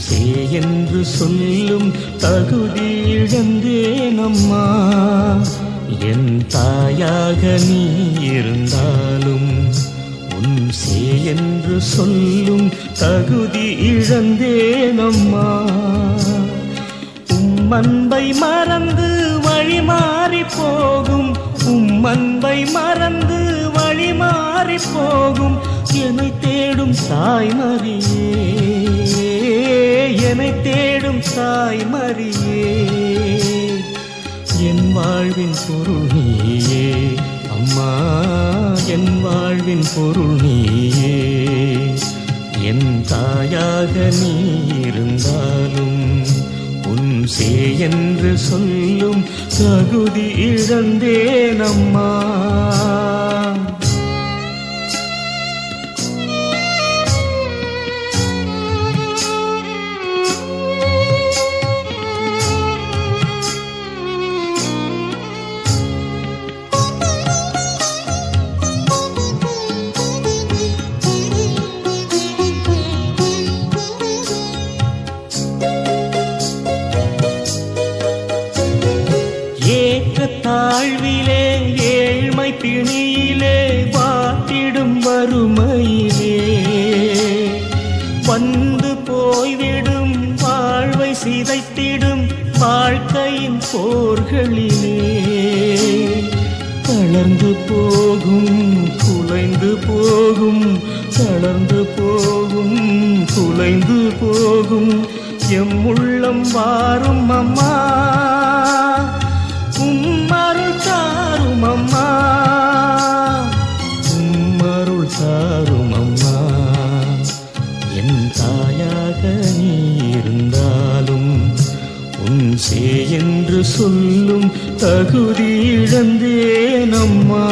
சே என்று சொல்லும் தகுதி இழந்தேனம்மா என் தாயாக நீ இருந்தாலும் உன் சே என்று சொல்லும் தகுதி இழந்தேனம்மா உம்மன்பை மறந்து வழி மாறி போகும் உம்மன்பை மறந்து வழி மாறி போகும் என்னை தேடும் தாய்மரியே என்னை தேடும் தாய்மரியே என் வாழ்வின் பொருள் நீயே அம்மா என் வாழ்வின் பொருள் நீயே என் தாயாக நீ இருந்தாலும் உன் சே என்று சொல்லும் தகுதி இழந்தேனம்மா ஏற்ற தாழ்விலே ஏழ்மை பிணியிலே வாட்டிடும் வறுமையிலே வந்து போய்விடும் வாழ்வை சிதைத்திடும் வாழ்க்கையின் போர்களிலே தளர்ந்து போகும் குலைந்து போகும் தளர்ந்து போகும் குலைந்து போகும் எம் உள்ளம் வாரும் அம்மா உம்மருள் தாரும் அம்மா உம்மருள் தாரும் அம்மா என் தாயாக நீ இருந்தாலும் உன் சே என்று சொல்லும் தகுதி இழந்தேனம்மா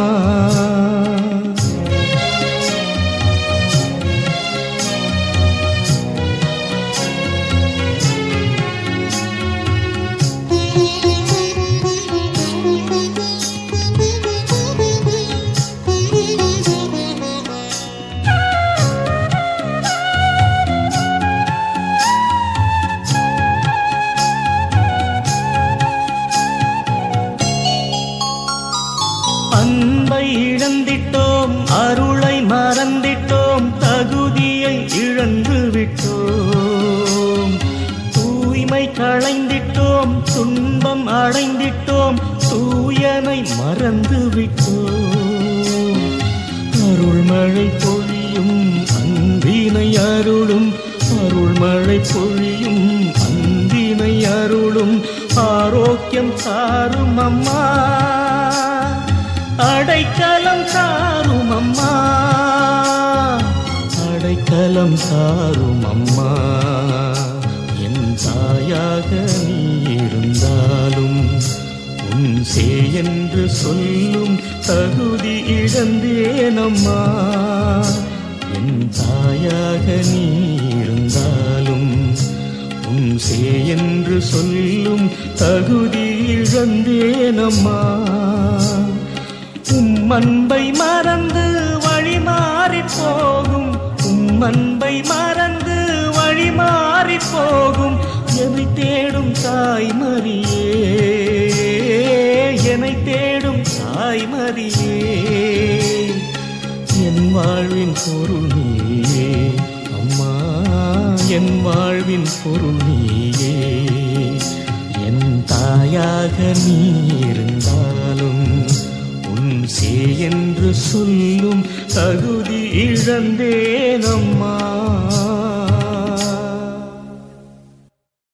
அன்பை இழந்திட்டோம் அருளை மறந்திட்டோம் தகுதியை இழந்து விட்டோம் தூய்மை களைந்திட்டோம் துன்பம் அடைந்திட்டோம் தூயனை மறந்து விட்டோம் அருள்மழை பொழியும் அன்பினை அருளும் அருள்மழை பொழியும் அன்பினை அருளும் ஆரோக்கியம் சாரும் அம்மா அடைக்கலம் சாரும் அம்மா அடைக்கலம் சாரும் அம்மா என் தாயாக நீ இருந்தாலும் உன் சே என்று சொல்லும் தகுதி இழந்தேனம்மா என் தாயாக நீ இருந்தாலும் உன் சே என்று சொல்லும் தகுதி இழந்தேனம்மா உம்மன்பை மறந்து வழி மாறி போகும் உம்மன்பை மறந்து வழி மாறி போகும் என்னை தேடும் தாய்மரியே என்னை தேடும் தாய்மரியே என் வாழ்வின் பொருள் நீயே அம்மா என் வாழ்வின் பொருள் நீயே என் தாயாக நீ இருந்தாலும் உன் சே என்று சொல்லும் தகுதி இழந்தேனம்மா